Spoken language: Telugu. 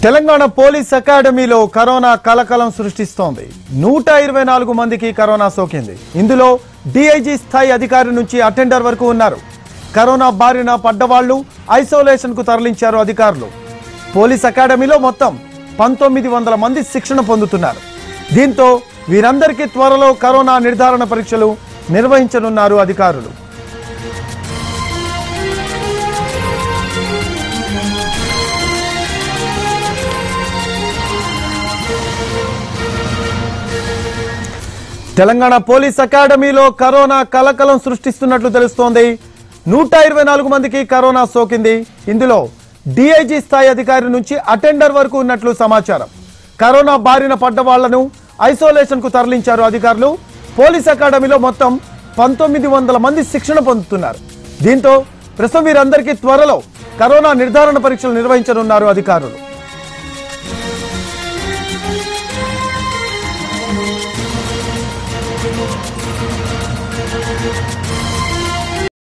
తెలంగాణ పోలీస్ అకాడమీలో కరోనా కలకలం సృష్టిస్తోంది నూట ఇరవై నాలుగు మందికి కరోనా సోకింది ఇందులో డిఐజీ స్థాయి అధికారి నుంచి అటెండర్ వరకు ఉన్నారు కరోనా బారిన పడ్డవాళ్లు ఐసోలేషన్ కు తరలించారు అధికారులు పోలీస్ అకాడమీలో మొత్తం పంతొమ్మిది వందల మంది శిక్షణ పొందుతున్నారు దీంతో వీరందరికీ త్వరలో కరోనా నిర్ధారణ పరీక్షలు నిర్వహించనున్నారు అధికారులు తెలంగాణ పోలీస్ అకాడమీలో కరోనా కలకలం సృష్టిస్తున్నట్లు తెలుస్తోంది నూట ఇరవై నాలుగు మందికి కరోనా సోకింది ఇందులో డిఐజీ స్థాయి అధికారి నుంచి అటెండర్ వరకు ఉన్నట్లు సమాచారం కరోనా బారిన పడ్డ వాళ్లను ఐసోలేషన్ కు తరలించారు అధికారులు పోలీస్ అకాడమీలో మొత్తం పంతొమ్మిది వందల మంది శిక్షణ పొందుతున్నారు దీంతో ప్రస్తుతం వీరందరికీ త్వరలో కరోనా నిర్ధారణ పరీక్షలు నిర్వహించనున్నారు అధికారులు